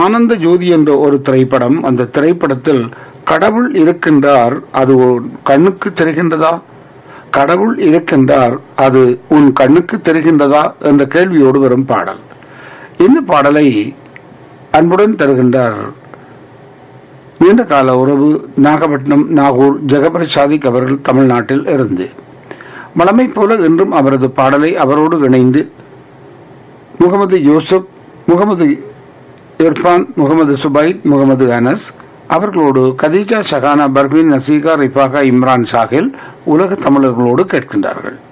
ஆனந்த ஜோதி என்ற ஒரு திரைப்படம் அந்த திரைப்படத்தில் கடவுள் இருக்கின்றார் அது உன் கண்ணுக்கு தெரிகின்றதா கடவுள் இருக்கின்றார் அது உன் கண்ணுக்கு தெரிகின்றதா என்ற கேள்வியோடு வரும் பாடல் இந்த பாடலை அன்புடன் தருகின்றார் நீண்ட கால உறவு நாகப்பட்டினம் நாகூர் ஜெகபர் சாதிக் அவர்கள் தமிழ்நாட்டில் இருந்து வளமை போல இன்றும் அவரது பாடலை அவரோடு இணைந்து முகமது யூசுப் முகமது இர்ஃபான் முகமது சுபைத் முகமது அனஸ் அவர்களோடு கதீஜா ஷஹானா பர்வீன் நசீகா ரிஃபாகா இம்ரான் ஷாகில் உலக தமிழர்களோடு கேட்கின்றார்கள்